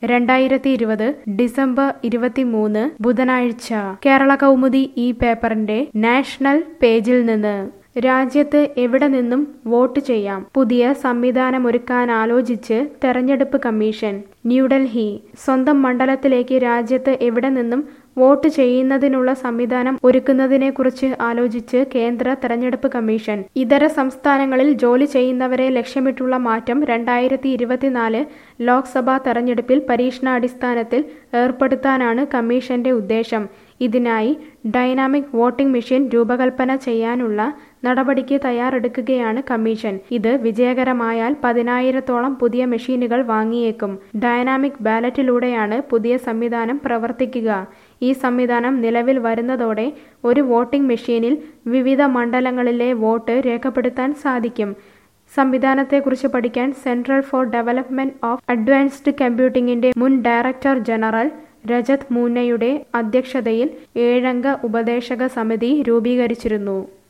രണ്ടായിരത്തി ഇരുപത് ഡിസംബർ ഇരുപത്തിമൂന്ന് ബുധനാഴ്ച കേരള കൗമുദി ഈ പേപ്പറിന്റെ നാഷണൽ പേജിൽ നിന്ന് രാജ്യത്ത് എവിടെ നിന്നും വോട്ട് ചെയ്യാം പുതിയ സംവിധാനമൊരുക്കാൻ ആലോചിച്ച് തെരഞ്ഞെടുപ്പ് കമ്മീഷൻ ന്യൂഡൽഹി സ്വന്തം മണ്ഡലത്തിലേക്ക് രാജ്യത്ത് എവിടെ നിന്നും വോട്ട് ചെയ്യുന്നതിനുള്ള സംവിധാനം ഒരുക്കുന്നതിനെക്കുറിച്ച് ആലോചിച്ച് കേന്ദ്ര തെരഞ്ഞെടുപ്പ് കമ്മീഷൻ ഇതര സംസ്ഥാനങ്ങളിൽ ജോലി ചെയ്യുന്നവരെ ലക്ഷ്യമിട്ടുള്ള മാറ്റം രണ്ടായിരത്തി ഇരുപത്തിനാല് ലോക്സഭാ തെരഞ്ഞെടുപ്പിൽ പരീക്ഷണാടിസ്ഥാനത്തിൽ ഏർപ്പെടുത്താനാണ് കമ്മീഷന്റെ ഉദ്ദേശം ഇതിനായി ഡൈനാമിക് വോട്ടിംഗ് മെഷീൻ രൂപകൽപ്പന ചെയ്യാനുള്ള നടപടിക്ക് തയ്യാറെടുക്കുകയാണ് കമ്മീഷൻ ഇത് വിജയകരമായാൽ പതിനായിരത്തോളം പുതിയ മെഷീനുകൾ വാങ്ങിയേക്കും ഡൈനാമിക് ബാലറ്റിലൂടെയാണ് പുതിയ സംവിധാനം പ്രവർത്തിക്കുക ഈ സംവിധാനം നിലവിൽ വരുന്നതോടെ ഒരു വോട്ടിംഗ് മെഷീനിൽ വിവിധ മണ്ഡലങ്ങളിലെ വോട്ട് രേഖപ്പെടുത്താൻ സാധിക്കും സംവിധാനത്തെക്കുറിച്ച് പഠിക്കാൻ central for development of advanced കമ്പ്യൂട്ടിംഗിന്റെ മുൻ ഡയറക്ടർ ജനറൽ രജത് മൂന്നയുടെ അധ്യക്ഷതയിൽ ഏഴംഗ ഉപദേശക സമിതി രൂപീകരിച്ചിരുന്നു